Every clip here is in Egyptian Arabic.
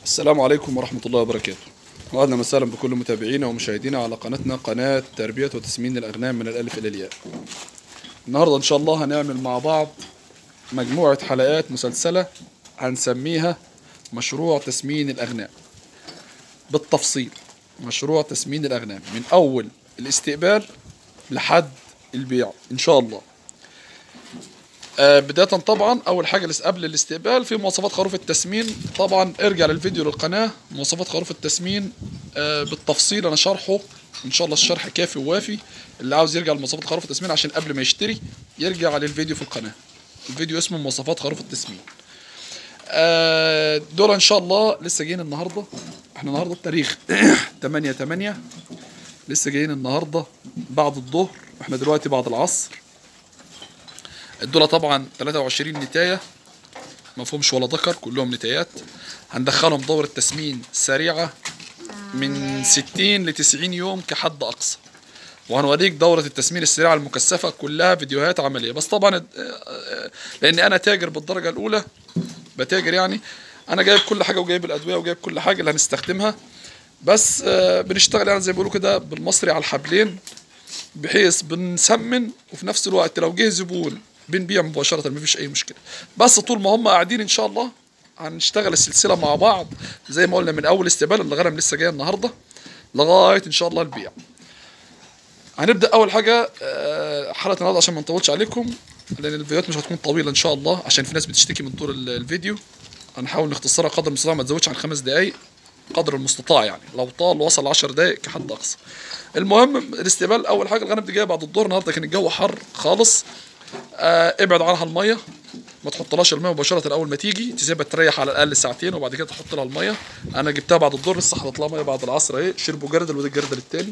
السلام عليكم ورحمة الله وبركاته وأهلا وسهلا بكل متابعينا ومشاهدينا على قناتنا قناة تربية وتسمين الأغنام من الألف إلى الياء النهاردة إن شاء الله هنعمل مع بعض مجموعة حلقات مسلسلة هنسميها مشروع تسمين الأغنام بالتفصيل مشروع تسمين الأغنام من أول الاستقبال لحد البيع إن شاء الله آه، بداية طبعا أول حاجة لس- قبل الاستقبال في مواصفات خروف التسمين طبعا ارجع للفيديو للقناة مواصفات خروف التسمين آه، بالتفصيل أنا شرحه إن شاء الله الشرح كافي ووافي اللي عاوز يرجع لمواصفات خروف التسمين عشان قبل ما يشتري يرجع للفيديو في القناة الفيديو اسمه مواصفات خروف التسمين آه، دول إن شاء الله لسه جايين النهاردة احنا النهاردة التاريخ 8 8 لسه جايين النهاردة بعد الظهر احنا دلوقتي بعد العصر الدولة طبعا 23 نتاية ما فيهمش ولا ذكر كلهم نتايات هندخلهم دورة تسمين سريعة من 60 ل 90 يوم كحد أقصى وهنوريك دورة التسمين السريعة المكثفة كلها فيديوهات عملية بس طبعا آه، آه، لأني أنا تاجر بالدرجة الأولى بتاجر يعني أنا جايب كل حاجة وجايب الأدوية وجايب كل حاجة اللي هنستخدمها بس آه، بنشتغل يعني زي ما بيقولوا كده بالمصري على الحبلين بحيث بنسمن وفي نفس الوقت لو جه زبون بنبيع مباشرة مفيش أي مشكلة بس طول ما هم قاعدين إن شاء الله هنشتغل السلسلة مع بعض زي ما قلنا من أول استقبال الغنم لسه جاية النهاردة لغاية إن شاء الله البيع هنبدأ أول حاجة آه، حلقة النهاردة عشان ما نطولش عليكم لأن الفيديوهات مش هتكون طويلة إن شاء الله عشان في ناس بتشتكي من طول ال- الفيديو هنحاول نختصرها قدر المستطاع ما تزودش عن خمس دقايق قدر المستطاع يعني لو طال وصل 10 دقايق كحد اقصى المهم الاستقبال اول حاجه الغنم دي جايه بعد الظهر النهارده كان الجو حر خالص آه ابعد عنها الميه ما تحطلهاش الميه مباشره اول ما تيجي تسيبها تريح على الاقل ساعتين وبعد كده تحط لها الميه انا جبتها بعد الظهر لسه حاطط لها ميه بعد العصر اهي شربوا جردل وده الجردل التاني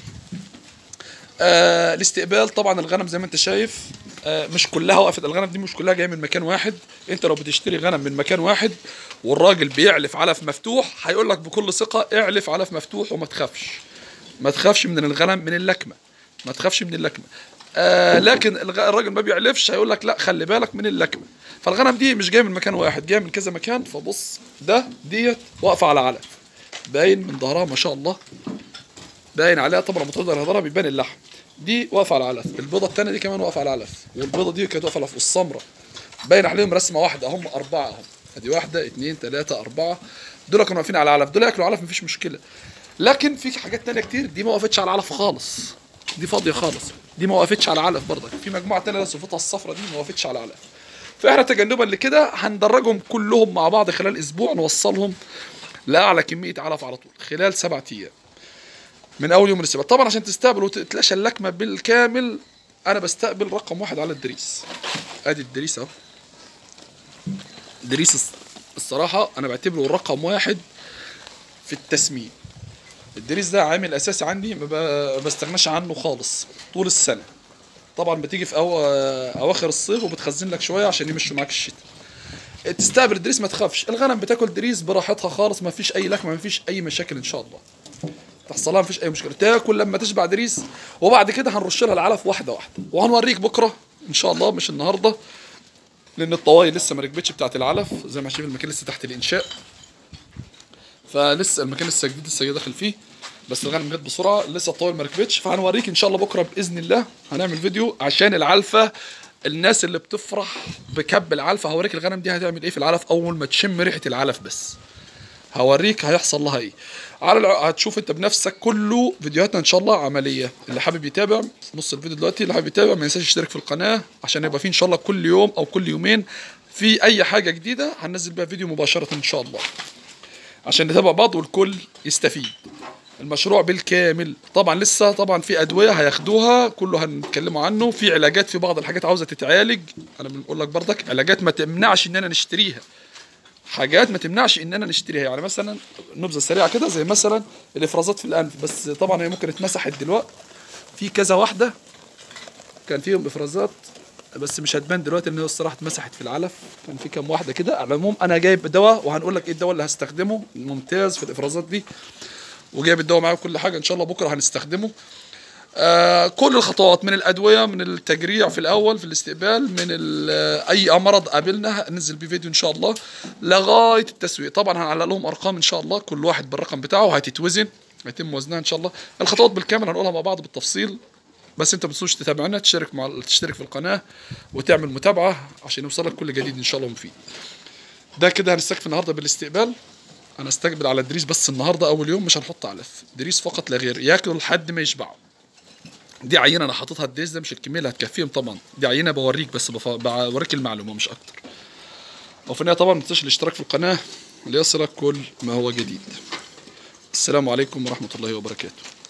آه الاستقبال طبعا الغنم زي ما انت شايف آه مش كلها وقفت الغنم دي مش كلها جايه من مكان واحد انت لو بتشتري غنم من مكان واحد والراجل بيعلف علف مفتوح هيقول لك بكل ثقه اعلف علف مفتوح وما تخافش ما تخافش من الغنم من اللكمه ما تخافش من اللكمه آه لكن الغ- الراجل ما بيعلفش هيقول لك لا خلي بالك من اللكمه فالغنم دي مش جايه من مكان واحد جايه من كذا مكان فبص ده ديت واقفه على علف باين من ظهرها ما شاء الله باين عليها طبعا لما تقدر هضرها بيبان اللحم دي واقفه على علف البيضه الثانيه دي كمان واقفه على علف والبيضه دي كانت واقفه على علف والسمراء باين عليهم رسمه واحده هم اربعه اهم ادي واحده اثنين ثلاثه اربعه دول كانوا واقفين على علف دول ياكلوا علف مفيش مشكله لكن في حاجات تانية كتير دي ما وقفتش على علف خالص دي فاضيه خالص دي ما وقفتش على علف برضك في مجموعه تانية صفتها الصفرة دي ما وقفتش على علف فاحنا تجنبا لكده هندرجهم كلهم مع بعض خلال اسبوع نوصلهم لاعلى كميه علف على طول خلال سبعة ايام من اول يوم الاستقبال طبعا عشان تستقبل وتتلاشى اللكمه بالكامل انا بستقبل رقم واحد على الدريس ادي الدريس اهو دريس الص- الصراحه انا بعتبره رقم واحد في التسمين الدريس ده عامل اساسي عندي ما ب- ما بستغناش عنه خالص طول السنه طبعا بتيجي في أو... اواخر الصيف وبتخزن لك شويه عشان يمشوا معاك الشتاء تستقبل الدريس ما تخافش الغنم بتاكل دريس براحتها خالص ما فيش اي لكمه ما فيش اي مشاكل ان شاء الله تحصل لها مفيش اي مشكله تاكل لما تشبع دريس وبعد كده هنرش لها العلف واحده واحده وهنوريك بكره ان شاء الله مش النهارده لان الطواي لسه ما ركبتش بتاعت العلف زي ما شايف المكان لسه تحت الانشاء فلسه المكان لسه جديد لسه جاي داخل فيه بس الغنم جت بسرعه لسه الطواي ما ركبتش فهنوريك ان شاء الله بكره باذن الله هنعمل فيديو عشان العلفه الناس اللي بتفرح بكب العلفه هوريك الغنم دي هتعمل ايه في العلف اول ما تشم ريحه العلف بس هوريك هيحصل لها ايه على الع... هتشوف انت بنفسك كله فيديوهاتنا ان شاء الله عمليه اللي حابب يتابع في نص الفيديو دلوقتي اللي حابب يتابع ما ينساش يشترك في القناه عشان يبقى فيه ان شاء الله كل يوم او كل يومين في اي حاجه جديده هننزل بيها فيديو مباشره ان شاء الله عشان نتابع بعض والكل يستفيد المشروع بالكامل طبعا لسه طبعا في ادويه هياخدوها كله هنتكلموا عنه في علاجات في بعض الحاجات عاوزه تتعالج انا بنقول لك برضك علاجات ما تمنعش ان انا نشتريها حاجات ما تمنعش ان انا نشتريها يعني مثلا نبذه سريعه كده زي مثلا الافرازات في الانف بس طبعا هي ممكن اتمسحت دلوقتي في كذا واحده كان فيهم افرازات بس مش هتبان دلوقتي ان هي الصراحه اتمسحت في العلف كان في كام واحده كده على العموم انا جايب دواء وهنقول لك ايه الدواء اللي هستخدمه الممتاز في الافرازات دي وجايب الدواء معايا كل حاجه ان شاء الله بكره هنستخدمه آه كل الخطوات من الادويه من التجريع في الاول في الاستقبال من ال- آه، اي مرض قابلنا ننزل بيه فيديو ان شاء الله لغايه التسويق طبعا هنعلق لهم ارقام ان شاء الله كل واحد بالرقم بتاعه وهتتوزن هيتم وزنها ان شاء الله الخطوات بالكامل هنقولها مع بعض بالتفصيل بس انت ما تنسوش تتابعنا تشترك مع تشترك في القناه وتعمل متابعه عشان يوصلك كل جديد ان شاء الله مفيد ده كده هنستكفي النهارده بالاستقبال انا استقبل على الدريس بس النهارده اول يوم مش هنحط علف دريس فقط لا غير ياكلوا لحد ما يشبعوا دي عينه انا حاططها الدريس ده مش الكميه اللي هتكفيهم طبعا دي عينه بوريك بس بف... بوريك المعلومه مش اكتر وفي النهايه طبعا ما تنساش الاشتراك في القناه ليصلك كل ما هو جديد السلام عليكم ورحمه الله وبركاته